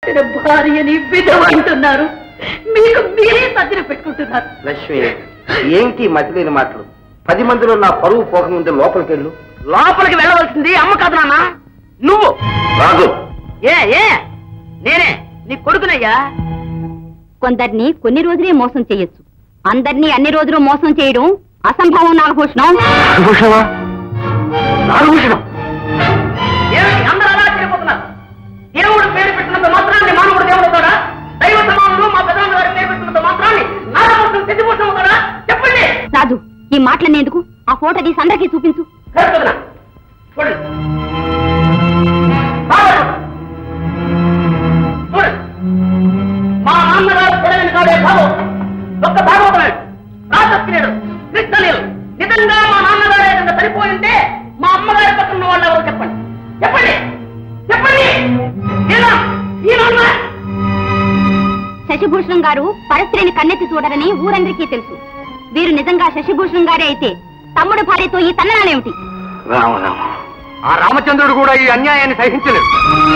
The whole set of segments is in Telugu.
తన భార్యని విధవ అంటున్నారు మీకు మీరే సజ్జన పెట్టుకుంటున్నారు లక్ష్మి ఏంటి మతిలేని మాటలు పది మందిలో నా పరువు పోకముందే లోపలికి వెళ్ళు లోపలికి వెళ్ళవలసింది అమ్మ కాదు నాన్న నువ్వు రాదు ఏ ఏ నేనే నీ కొడుకునయ్యా కొందరిని కొన్ని రోజులే మోసం చేయొచ్చు అందరినీ అన్ని రోజులు మోసం చేయడం అసంభవం నాగభూషణం నాగభూషణమా నాగభూషణం ఏమిటి అందరూ అలా ఆశ్చర్యపోతున్నారు దేవుడు పేరు పెట్టినంత మాత్రాన్ని మానవుడు దేవుడు అవుతాడా దైవ సమానులు మా పెద్దమ్మ గారి పేరు పెట్టినంత మాత్రాన్ని నాగభూషణం సిద్ధిభూషణం అవుతాడా చెప్పండి రాజు ఈ మాటలన్నీ ఎందుకు ఆ ఫోటో తీసి అందరికీ చూపించు కరెక్టుగా. చూడండి బాగా చూడండి మా నాన్నగారు తెలియని కాడే భావం ఒక్క భాగవతమే రాసక్రియడు కృష్ణలీలు నిజంగా మా నాన్నగారు ఏదైనా సరిపోయింటే మా అమ్మగారి పక్కన ఉన్న వాళ్ళు ఎవరు చెప్పండి చెప్పండి చెప్పండి ఈయన ఈయన శశిభూషణం గారు పరస్త్రీని కన్నెత్తి చూడరని ఊరందరికీ తెలుసు వీరు నిజంగా శశిభూషణం గారే అయితే తమ్ముడు భార్యతో ఈ తన్ననాలేమిటి రామ రామ ఆ రామచంద్రుడు కూడా ఈ అన్యాయాన్ని సహించలేదు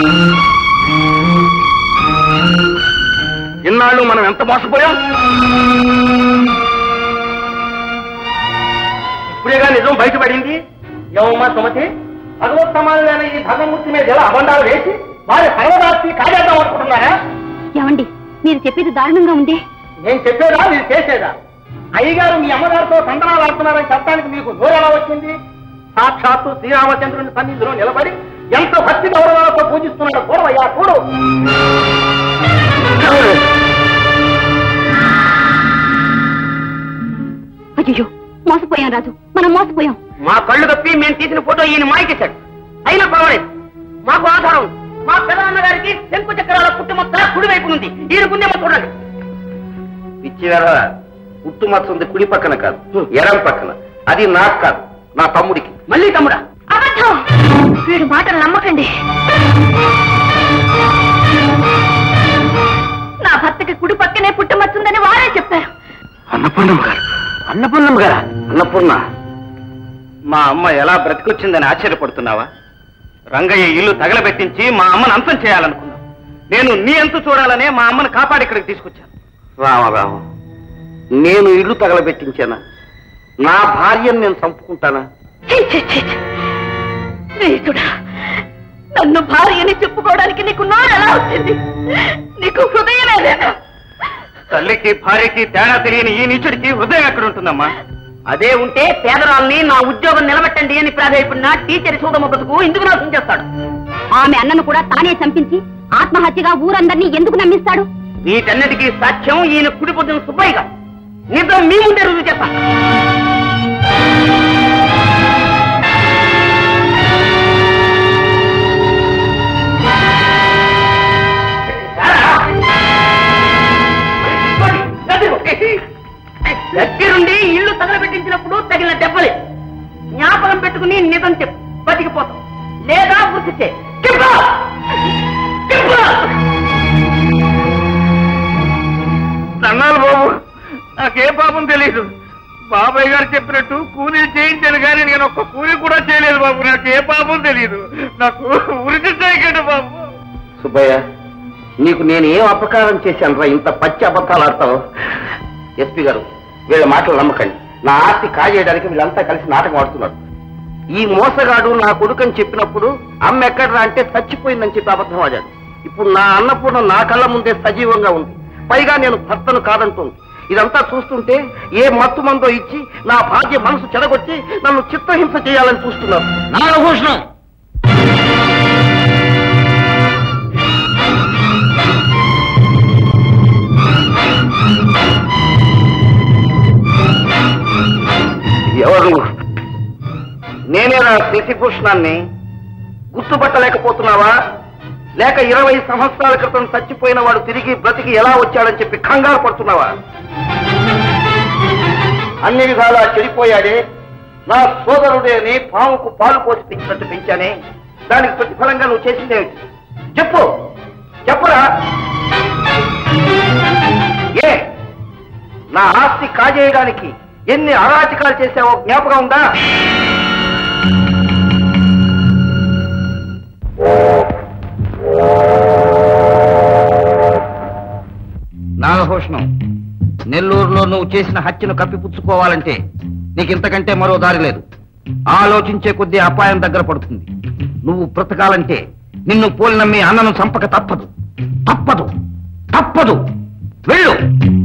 ఇన్నాళ్ళు మనం ఎంత మోసపోయాం ఇప్పుడేగా నిజం బయటపడింది ఏమమ్మా సుమతి భగవత్సమానులైన ఈ ధర్మమూర్తి మీద ఎలా అబండాలు వేసి వారి సర్వదాస్తి కాజేద్దాం అనుకుంటున్నారా ఏమండి మీరు చెప్పేది దారుణంగా ఉంది నేను చెప్పేదా మీరు చేసేదా అయ్యగారు మీ అమ్మగారితో సంతనాలు ఆడుతున్నారని చెప్పడానికి మీకు నోరు ఎలా వచ్చింది సాక్షాత్తు శ్రీరామచంద్రుని సన్నిధిలో నిలబడి ఎంత భక్తి గౌరవాలతో పూజిస్తున్నాడు చూడవయ్యా చూడు అయ్యో మోసపోయాం రాజు మనం మోసపోయాం మా కళ్ళు కప్పి మేము తీసిన ఫోటో ఈయన మాయకేశాడు అయినా పర్వాలేదు మాకు ఆధారం ఉంది. మా పెదనాన్న గారికి శంకు చక్రాల పుట్టుమచ్చ కుడి వైపు ఉంది ఈయనకుందేమో చూడండి పిచ్చివేర పుట్టుమచ్చ ఉంది కుడి పక్కన కాదు ఎడం పక్కన అది నాకు కాదు నా తమ్ముడికి మళ్ళీ తమ్ముడా అబద్ధం వీడు మాటలు నమ్మకండి నా భర్తకి కుడి పక్కనే పుట్టమచ్చుందని వారే చెప్పారు అన్నపూర్ణమ్మ గారు అన్నపూర్ణమ్మ గారా అన్నపూర్ణ మా అమ్మ ఎలా బ్రతికొచ్చిందని ఆశ్చర్యపడుతున్నావా రంగయ్య ఇల్లు తగలబెట్టించి మా అమ్మను అంతం చేయాలనుకున్నావు నేను నీ అంతు చూడాలనే మా అమ్మను కాపాడి ఇక్కడికి తీసుకొచ్చాను రామ రామ నేను ఇల్లు తగలబెట్టించానా నా భార్యను నేను చంపుకుంటానా ఛీ, ఛీ, ఛీ, ఛీ. నీచుడా నన్ను భార్యని చెప్పుకోవడానికి నీకు నోరు ఎలా వచ్చింది నీకు హృదయమే లేదా తల్లికి భార్యకి తేడా తెలియని ఈ నీచుడికి హృదయం ఎక్కడ ఉంటుందమ్మా అదే ఉంటే పేదరాల్ని నా ఉద్యోగం నిలబెట్టండి అని ప్రాధాయపడిన టీచర్ సూదమ్మ బతుకు ఇందుకు నాశనం చేస్తాడు ఆమె అన్నను కూడా తానే చంపించి ఆత్మహత్యగా ఊరందరినీ ఎందుకు నమ్మిస్తాడు వీటన్నిటికీ సాక్ష్యం ఈయన కుడి పొద్దున సుబ్బయ్యగా నిజం మీ ముందే రుజువు చేస్తాను దగ్గరుండి ఇల్లు తగలబెట్టించినప్పుడు తగిన దెబ్బలే జ్ఞాపకం పెట్టుకుని నిజం చెప్పు బతికిపోతాం లేదా వృత్తి చే చెప్పు చెప్పు అన్నాను బాబు నాకే పాపం తెలియదు బాబాయ్ గారు చెప్పినట్టు కూలీ చేయించాను కానీ నేను ఒక్క కూలీ కూడా చేయలేదు బాబు నాకు ఏ పాపం తెలియదు నాకు ఉరికి చేయకండి బాబు సుబ్బయ్య నీకు నేను ఏం అపకారం చేశాను రా ఇంత పచ్చి అబద్ధాలు ఆడతావు ఎస్పీ గారు వీళ్ళ మాటలు నమ్మకండి నా ఆస్తి కాజేయడానికి వీళ్ళంతా కలిసి నాటకం ఆడుతున్నారు ఈ మోసగాడు నా కొడుకని చెప్పినప్పుడు అమ్మ ఎక్కడరా అంటే చచ్చిపోయిందని చెప్పి అబద్ధం ఆడాడు ఇప్పుడు నా అన్నపూర్ణ నా కళ్ళ ముందే సజీవంగా ఉంది పైగా నేను భర్తను కాదంటుంది ఇదంతా చూస్తుంటే ఏ మత్తు మందో ఇచ్చి నా భాగ్య మనసు చెడగొట్టి నన్ను చిత్రహింస చేయాలని చూస్తున్నారు నాగభూషణం ఎవరు నేనే నా శశిభూషణాన్ని గుర్తుపట్టలేకపోతున్నావా లేక ఇరవై సంవత్సరాల క్రితం చచ్చిపోయిన వాడు తిరిగి బ్రతికి ఎలా వచ్చాడని చెప్పి కంగారు పడుతున్నావా అన్ని విధాలా చెడిపోయాడే నా సోదరుడే అని పాముకు పాలు పోసి పెంచినట్టు పెంచానే దానికి ప్రతిఫలంగా నువ్వు చేసిందేమిటి చెప్పు చెప్పురా ఏ నా ఆస్తి కాజేయడానికి ఎన్ని అరాచకాలు చేసావో జ్ఞాపకం ఉందా నాగభూషణం నెల్లూరులో నువ్వు చేసిన హత్యను కప్పిపుచ్చుకోవాలంటే నీకు ఇంతకంటే మరో దారి లేదు ఆలోచించే కొద్దీ అపాయం దగ్గర పడుతుంది నువ్వు బ్రతకాలంటే నిన్ను పోలిన మీ అన్నను చంపక తప్పదు తప్పదు తప్పదు వెళ్ళు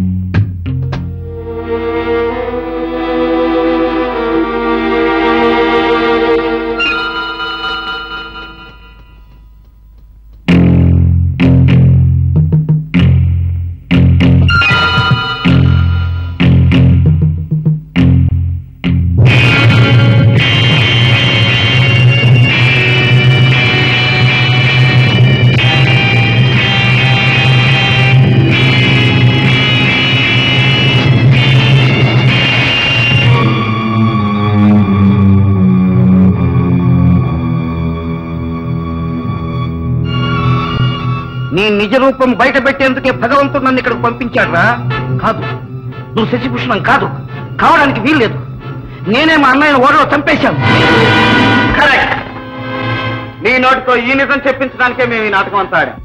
నీ నిజ రూపం బయట పెట్టేందుకే భగవంతుడు నన్ను ఇక్కడికి పంపించాడురా కాదు నువ్వు శశిభూషణం కాదు కావడానికి వీల్లేదు నేనే మా అన్నయ్యను ఓడలో చంపేశాను కరెక్ట్ నీ నోటితో ఈ నిజం చెప్పించడానికే మేము ఈ నాటకం అంతా ఆడాం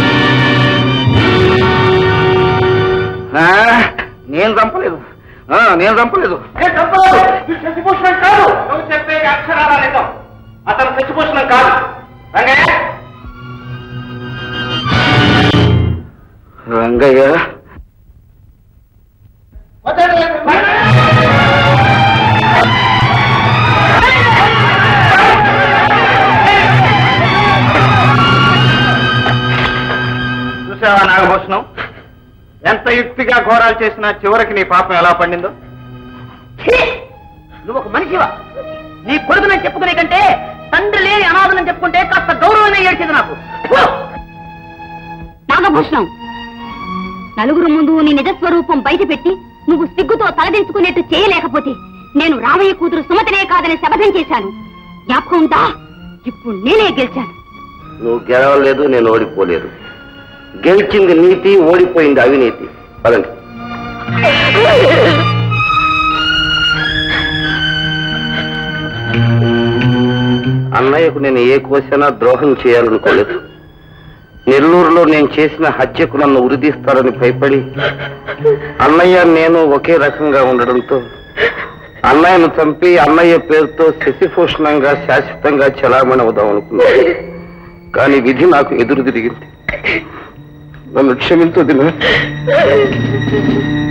ఆ, నేను చంపలేదు ఆ, నేను చంపలేదు నేను చంపలేదు. ఇది శశిభూషణం కాదు నువ్వు చెప్పే అక్షరాల నిజం అతను శశిభూషణం కాదు రంగయ్య రంగయ్య చూసావా నాగభూషణం ఎంత యుక్తిగా ఘోరాలు చేసినా చివరికి నీ పాపం ఎలా పండిందో ఛీ! నువ్వు ఒక మనిషివా నీ కొడుకునని చెప్పుకునే కంటే తండ్రి లేని అనాథనని చెప్పుకుంటే కాస్త గౌరవమే ఏడ్చింది నాకు ఓ! నాగభూషణం నలుగురు ముందు నీ నిజస్వరూపం బయటపెట్టి నువ్వు సిగ్గుతో తలదించుకునేట్టు చేయలేకపోతే నేను రామయ్య కూతురు సుమతినే కాదని శపథం చేశాను జ్ఞాపకం ఉందా ఇప్పుడు నేనే గెలిచాను నువ్వు గెలవలేదు నేను ఓడిపోలేదు గెలిచింది నీతి ఓడిపోయింది అవినీతి పదండి అన్నయ్యకు నేను ఏ కోసైనా ద్రోహం చేయాలనుకోలేదు నెల్లూరులో నేను చేసిన హత్యకు నన్ను ఉరిదీస్తారని భయపడి అన్నయ్య నేను ఒకే రకంగా ఉండడంతో అన్నయ్యను చంపి అన్నయ్య పేరుతో శశిభూషణంగా శాశ్వతంగా చలామణి అవుదాం అనుకున్నాను కానీ విధి నాకు ఎదురు తిరిగింది నన్ను క్షమించు దిన